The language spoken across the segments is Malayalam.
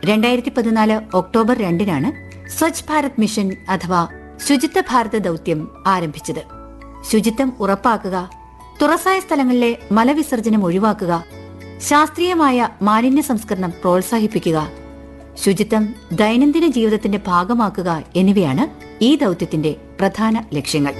രണ്ടായിരത്തി പതിനാല് ഒക്ടോബർ രണ്ടിനാണ് സ്വച്ഛ് ഭാരത് മിഷൻ അഥവാ ശുചിത്വ ഭാരത ദൗത്യം ആരംഭിച്ചത് ശുചിത്വം ഉറപ്പാക്കുക തുറസായ സ്ഥലങ്ങളിലെ മലവിസർജനം ഒഴിവാക്കുക ശാസ്ത്രീയമായ മാലിന്യ സംസ്കരണം പ്രോത്സാഹിപ്പിക്കുക ശുചിത്വം ദൈനംദിന ജീവിതത്തിന്റെ ഭാഗമാക്കുക എന്നിവയാണ് ഈ ദൗത്യത്തിന്റെ പ്രധാന ലക്ഷ്യങ്ങൾ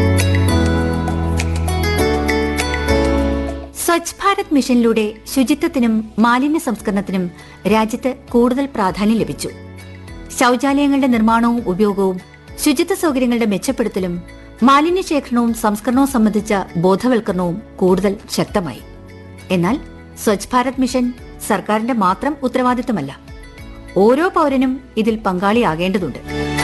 സ്വച്ഛ് ഭാരത് മിഷനിലൂടെ ശുചിത്വത്തിനും മാലിന്യ സംസ്കരണത്തിനും രാജ്യത്ത് കൂടുതൽ പ്രാധാന്യം ലഭിച്ചു ശൌചാലയങ്ങളുടെ നിർമ്മാണവും ഉപയോഗവും ശുചിത്വ സൗകര്യങ്ങളുടെ മെച്ചപ്പെടുത്തലും മാലിന്യ ശേഖരണവും സംസ്കരണവും സംബന്ധിച്ച ബോധവൽക്കരണവും കൂടുതൽ ശക്തമായി എന്നാൽ സ്വച്ഛ് ഭാരത് മിഷൻ സർക്കാരിന്റെ മാത്രം ഉത്തരവാദിത്തമല്ല ഓരോ പൗരനും ഇതിൽ പങ്കാളിയാകേണ്ടതുണ്ട്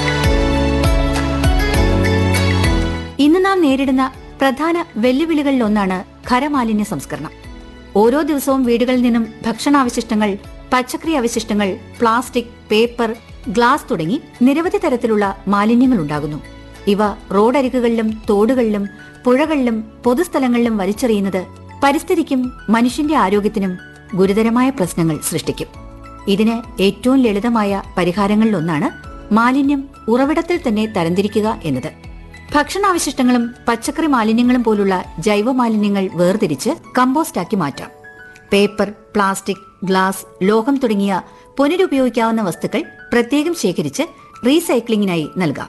ഇന്ന് നാം നേരിടുന്ന പ്രധാന വെല്ലുവിളികളിലൊന്നാണ് ഖരമാലിന്യ സംസ്കരണം ഓരോ ദിവസവും വീടുകളിൽ നിന്നും ഭക്ഷണാവശിഷ്ടങ്ങൾ പച്ചക്കറി അവശിഷ്ടങ്ങൾ പ്ലാസ്റ്റിക് പേപ്പർ ഗ്ലാസ് തുടങ്ങി നിരവധി തരത്തിലുള്ള മാലിന്യങ്ങൾ ഉണ്ടാകുന്നു ഇവ റോഡരികുകളിലും തോടുകളിലും പുഴകളിലും പൊതുസ്ഥലങ്ങളിലും വലിച്ചെറിയുന്നത് പരിസ്ഥിതിക്കും മനുഷ്യന്റെ ആരോഗ്യത്തിനും ഗുരുതരമായ പ്രശ്നങ്ങൾ സൃഷ്ടിക്കും ഇതിന് ഏറ്റവും ലളിതമായ പരിഹാരങ്ങളിലൊന്നാണ് മാലിന്യം ഉറവിടത്തിൽ തന്നെ തരംതിരിക്കുക എന്നത് ഭക്ഷണാവശിഷ്ടങ്ങളും പച്ചക്കറി മാലിന്യങ്ങളും പോലുള്ള ജൈവ മാലിന്യങ്ങൾ വേർതിരിച്ച് കമ്പോസ്റ്റാക്കി മാറ്റാം പേപ്പർ പ്ലാസ്റ്റിക് ഗ്ലാസ് ലോഹം തുടങ്ങിയ പുനരുപയോഗിക്കാവുന്ന വസ്തുക്കൾ പ്രത്യേകം ശേഖരിച്ച് റീസൈക്ലിംഗിനായി നൽകാം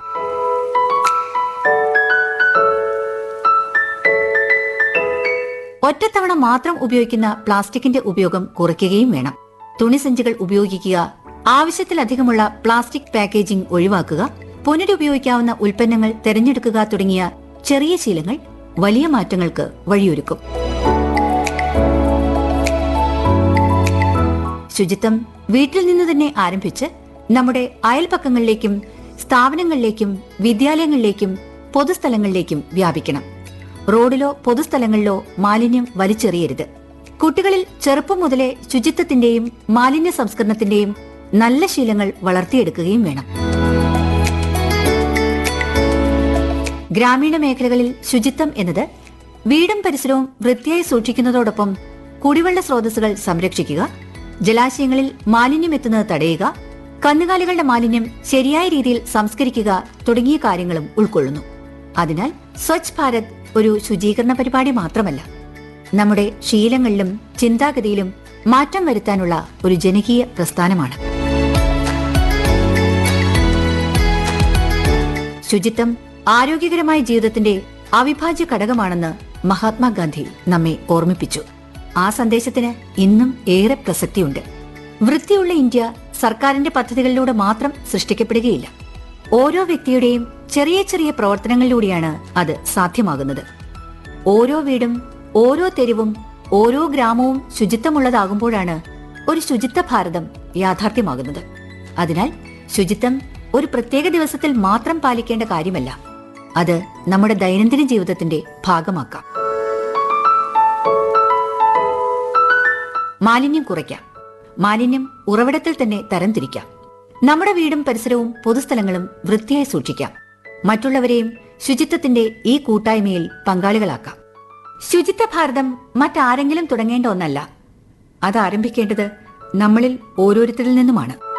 ഒറ്റത്തവണ മാത്രം ഉപയോഗിക്കുന്ന പ്ലാസ്റ്റിക്കിന്റെ ഉപയോഗം കുറയ്ക്കുകയും വേണം തുണിസഞ്ചികൾ ഉപയോഗിക്കുക ആവശ്യത്തിലധികമുള്ള പ്ലാസ്റ്റിക് പാക്കേജിംഗ് ഒഴിവാക്കുക പുനരുപയോഗിക്കാവുന്ന ഉൽപ്പന്നങ്ങൾ തിരഞ്ഞെടുക്കുക തുടങ്ങിയ ചെറിയ ശീലങ്ങൾ വലിയ മാറ്റങ്ങൾക്ക് വഴിയൊരുക്കും ശുചിത്വം വീട്ടിൽ നിന്ന് തന്നെ ആരംഭിച്ച് നമ്മുടെ അയൽപക്കങ്ങളിലേക്കും സ്ഥാപനങ്ങളിലേക്കും വിദ്യാലയങ്ങളിലേക്കും പൊതുസ്ഥലങ്ങളിലേക്കും വ്യാപിക്കണം റോഡിലോ പൊതുസ്ഥലങ്ങളിലോ മാലിന്യം വലിച്ചെറിയരുത് കുട്ടികളിൽ ചെറുപ്പം മുതലേ ശുചിത്വത്തിന്റെയും മാലിന്യ സംസ്കരണത്തിന്റെയും നല്ല ശീലങ്ങൾ വളർത്തിയെടുക്കുകയും വേണം ഗ്രാമീണ മേഖലകളിൽ ശുചിത്വം എന്നത് വീടും പരിസരവും വൃത്തിയായി സൂക്ഷിക്കുന്നതോടൊപ്പം കുടിവെള്ള സ്രോതസ്സുകൾ സംരക്ഷിക്കുക ജലാശയങ്ങളിൽ മാലിന്യം എത്തുന്നത് തടയുക കന്നുകാലികളുടെ മാലിന്യം ശരിയായ രീതിയിൽ സംസ്കരിക്കുക തുടങ്ങിയ കാര്യങ്ങളും ഉൾക്കൊള്ളുന്നു അതിനാൽ സ്വച്ഛ് ഭാരത് ഒരു ശുചീകരണ പരിപാടി മാത്രമല്ല നമ്മുടെ ശീലങ്ങളിലും ചിന്താഗതിയിലും മാറ്റം വരുത്താനുള്ള ഒരു ജനകീയ പ്രസ്ഥാനമാണ് ശുചിത്വം ആരോഗ്യകരമായ ജീവിതത്തിന്റെ അവിഭാജ്യ ഘടകമാണെന്ന് മഹാത്മാഗാന്ധി നമ്മെ ഓർമ്മിപ്പിച്ചു ആ സന്ദേശത്തിന് ഇന്നും ഏറെ പ്രസക്തിയുണ്ട് വൃത്തിയുള്ള ഇന്ത്യ സർക്കാരിന്റെ പദ്ധതികളിലൂടെ മാത്രം സൃഷ്ടിക്കപ്പെടുകയില്ല ഓരോ വ്യക്തിയുടെയും ചെറിയ ചെറിയ പ്രവർത്തനങ്ങളിലൂടെയാണ് അത് സാധ്യമാകുന്നത് ഓരോ വീടും ഓരോ തെരുവും ഓരോ ഗ്രാമവും ശുചിത്വമുള്ളതാകുമ്പോഴാണ് ഒരു ശുചിത്വ ഭാരതം യാഥാർത്ഥ്യമാകുന്നത് അതിനാൽ ശുചിത്വം ഒരു പ്രത്യേക ദിവസത്തിൽ മാത്രം പാലിക്കേണ്ട കാര്യമല്ല അത് നമ്മുടെ ദൈനംദിന ജീവിതത്തിന്റെ ഭാഗമാക്കാം മാലിന്യം കുറയ്ക്കാം മാലിന്യം ഉറവിടത്തിൽ തന്നെ തരംതിരിക്കാം നമ്മുടെ വീടും പരിസരവും പൊതുസ്ഥലങ്ങളും വൃത്തിയായി സൂക്ഷിക്കാം മറ്റുള്ളവരെയും ശുചിത്വത്തിന്റെ ഈ കൂട്ടായ്മയിൽ പങ്കാളികളാക്കാം ശുചിത്വ ഭാരതം മറ്റാരെങ്കിലും തുടങ്ങേണ്ട ഒന്നല്ല അത് ആരംഭിക്കേണ്ടത് നമ്മളിൽ ഓരോരുത്തരിൽ നിന്നുമാണ്